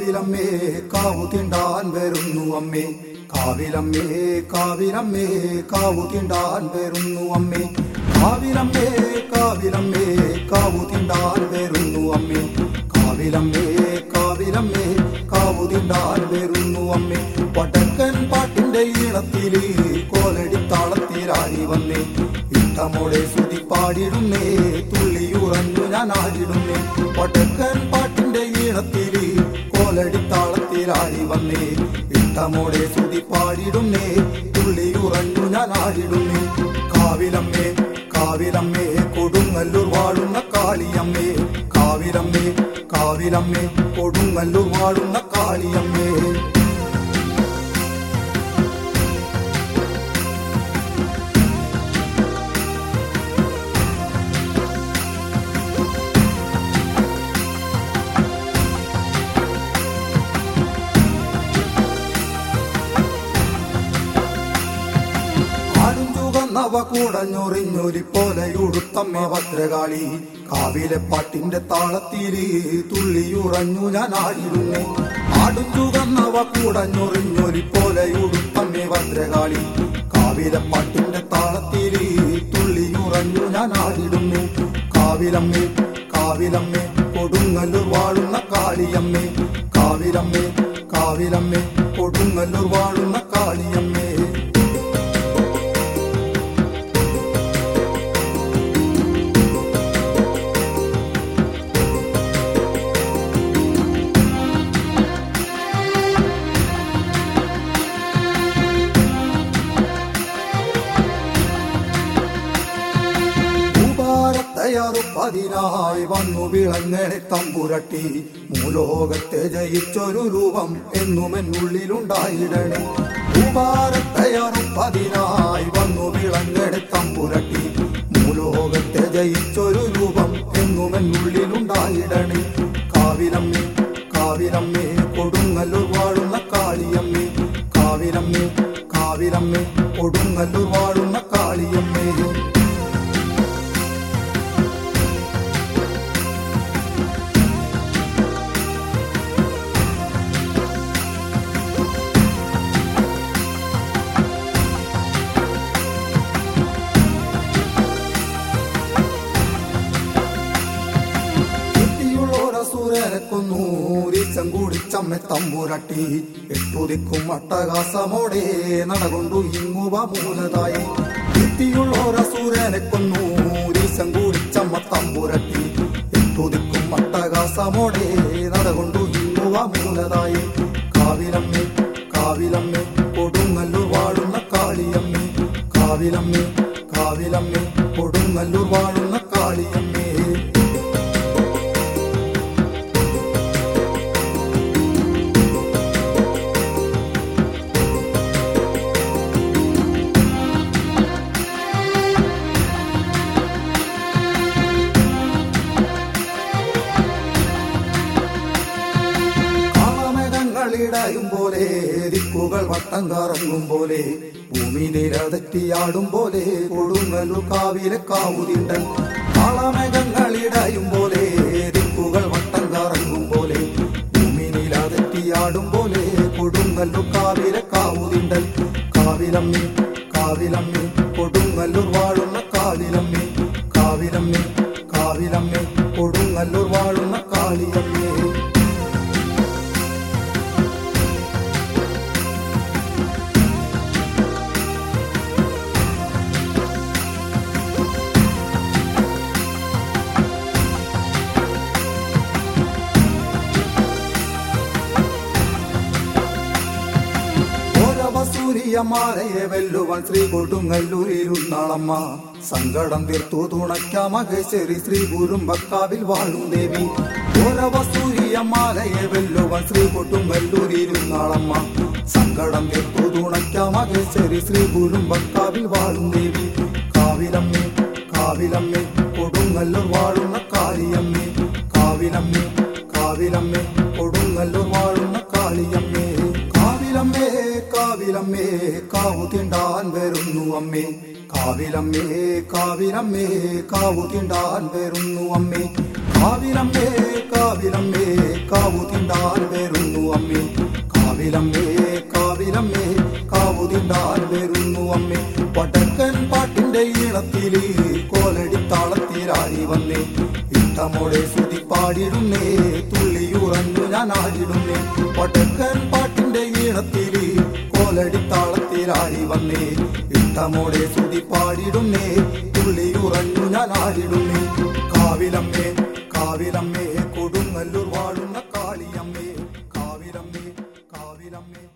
കാവിലമ്മേ കാവു തിണ്ടാൻ വരുന്നു അമ്മേ കാവിലമ്മേ കാവിലമ്മേ കാവു തിണ്ടാൻ വരുന്നു അമ്മേ കാവിലമ്മേ കാവിലമ്മേ കാവു തിണ്ടാൻ വരുന്നു അമ്മേ കാവിലമ്മേ കാവിലമ്മേ കാവു തിണ്ടാൻ വരുന്നു അമ്മേ വടക്കൻ പാട്ടിന്റെ ഈണത്തില് കോലടി താളത്തിലാടി വന്നേ ഇഷ്ടമോടെ ശ്രുതി പാടിടുന്നേ തുള്ളിയുറഞ്ഞു ഞാൻ ആടിടുന്നേ വടക്കൻ പാട്ടിന്റെ ഈണത്തില് കോലടി താളത്തിലാടി വന്നേ ഇഷ്ടമോടെ ശ്രുതി പാടിടുന്നേ തുള്ളിയുറഞ്ഞു ഞാൻ ആടിടുന്നേ കാവിലമ്മേ കാവിലമ്മേ കൊടുങ്ങല്ലൂർ വാഴുന്ന കാളിയമ്മേ കാവിലമ്മേ കാവിലമ്മേ കൊടുങ്ങല്ലൂർ വാഴുന്ന കാളിയമ്മേ ആടും ചുവന്നവ കൂടഞ്ഞൊറിഞ്ഞൊരി പോലെയുടുത്തമ്മ ഭദ്രകാളി കാവിലെ പാട്ടിന്റെ താളത്തില് തുള്ളിയുറഞ്ഞു ഞാൻ ആടിരുന്നേ ആടും ചുവന്നവ കൂടഞ്ഞൊറിഞ്ഞൊരി പോലെയുടുത്തമ്മ ഭദ്രകാളി കാവിലെ പാട്ടിന്റെ താളത്തില് തുള്ളിയുറഞ്ഞു ഞാൻ ആടിടുന്നേ കാവിലമ്മേ കാവിലമ്മേ കൊടുങ്ങല്ലൂർ വാഴുന്ന കാളിയമ്മേ കാവിലമ്മേ കാവിലമ്മേ കൊടുങ്ങല്ലൂർ വാഴുന്ന കാളിയമ്മേ പതിനായി വന്നു വിളങ്ങനെ തമ്പുരട്ടി മൂലോകത്തെ ജയിച്ചൊരു രൂപം എന്നും എന്നുള്ളിലുണ്ടായിടണേ ഉപകാരത്തയ്യാറും പതിനായി വന്നു വിളങ്ങനെ തമ്പുരട്ടി മൂലോകത്തെ ജയിച്ചൊരു രൂപം എന്നും എന്നുള്ളിലുണ്ടായിടണേ കാവിലമ്മേ കാവിലമ്മേ കൊടുങ്ങല്ലൂർ വാഴുന്ന കാളിയമ്മേ കാവിലമ്മേ കാവിലമ്മേ കൊടുങ്ങല്ലൂർ വാഴുന്ന കാളിയമ്മേ സൂര്യനെക്കൊന്നൂരിച്ചം കൂടിച്ചമ്മെ തമ്പുരട്ടി എട്ടുതിക്കും അട്ടകാസമോടെ നടകൊണ്ടു ഇങ്ങുവ മൂലതായി എത്തിയുള്ളോര സൂര്യനെ കൊന്നൂരിച്ചം കൂടിച്ചമ്മ തമ്പുരട്ടി എട്ടുതിക്കും അട്ടകാസമോടെ നടകൊണ്ടു ഇങ്ങുവ മൂലതായി കാവിലമ്മേ കാവിലമ്മേ കൊടുങ്ങല്ലൂർ വാഴുന്ന കാളിയമ്മേ കാവിലമ്മേ കാവിലമ്മേ കൊടുങ്ങല്ലൂർ വാഴുന്ന കാളിയമ്മേ കാമേഘങ്ങളിടയും പോലെ ദിക്കുകൾ വട്ടം കറങ്ങും പോലെ ഭൂമി നിരതെറ്റിയാടും പോലെ കൊടുങ്ങല്ലു കാവിലെ കാവുതിണ്ടൻ കാളമേഘങ്ങളിടയും പോലെ ദിക്കുകൾ വട്ടം കറങ്ങും പോലെ ഭൂമി നിലതെറ്റിയാടും പോലെ കൊടുങ്ങല്ലു കാവിലെ കാവുതിണ്ടൻ കാവിലമ്മേ കാവിലമ്മേ കൊടുങ്ങല്ലൂർ വാഴുന്ന കാവിലമ്മേ കാവിലമ്മേ കാവിലമ്മേ കൊടുങ്ങല്ലൂർ വാഴുന്ന കാളിയമ്മേ സൂര്യമാലയെ വെല്ലുവൻ ശ്രീ കൊടുങ്ങല്ലൂരിലുന്നാളമ്മ സങ്കടം തീർത്തു തുണയ്ക്ക മഹേശ്വരി ശ്രീ കുരുമ്പക്കാവിൽ വാഴും ദേവി ഓരവ സൂര്യമാലയെ വെല്ലുവൻ ശ്രീ കൊടുങ്ങല്ലൂരിലുന്നാളമ്മ സങ്കടം തീർത്തു തുണയ്ക്ക മഹേശ്വരി ശ്രീ കുരുമ്പക്കാവിൽ വാഴും ദേവി കാവിലമ്മേ കാവിലമ്മേ കൊടുങ്ങല്ലൂർ വാഴുന്ന കാളിയമ്മേ കാവിലമ്മേ കാവിലമ്മേ കൊടുങ്ങല്ലൂർ വാഴുന്ന കാളിയമ്മേ കാവിലമ്മേ കാവിലമ്മേ കാവു തിണ്ടാൻ വരുന്നു അമ്മേ കാവിലമ്മേ കാവിലമ്മേ കാവു തിണ്ടാൻ വരുന്നു അമ്മേ കാവിലമ്മേ കാവിലമ്മേ കാവു തിണ്ടാൻ വരുന്നു ഈണത്തില് കോലടിത്താളത്തിലാടി വന്നേ ഇഷ്ടമോടെ ശ്രുതി പാടിടുന്നേ തുള്ളിയുറഞ്ഞു ഞാൻ ആടിടുന്നേ പട്ടക്കൻ പാട്ടിന്റെ ഈണത്തില് കോലടിത്താളത്തിലാടി വന്നേ ഇഷ്ടമോടെ ശ്രുതി പാടിടുന്നേ തുള്ളിയുറഞ്ഞു ഞാൻ ആടിടുന്നേ കാവിലമ്മേ കാവിലമ്മേ കൊടുങ്ങല്ലൂർ വാഴുന്ന കാളിയമ്മേ കാവിലമ്മേ കാവിലമ്മേ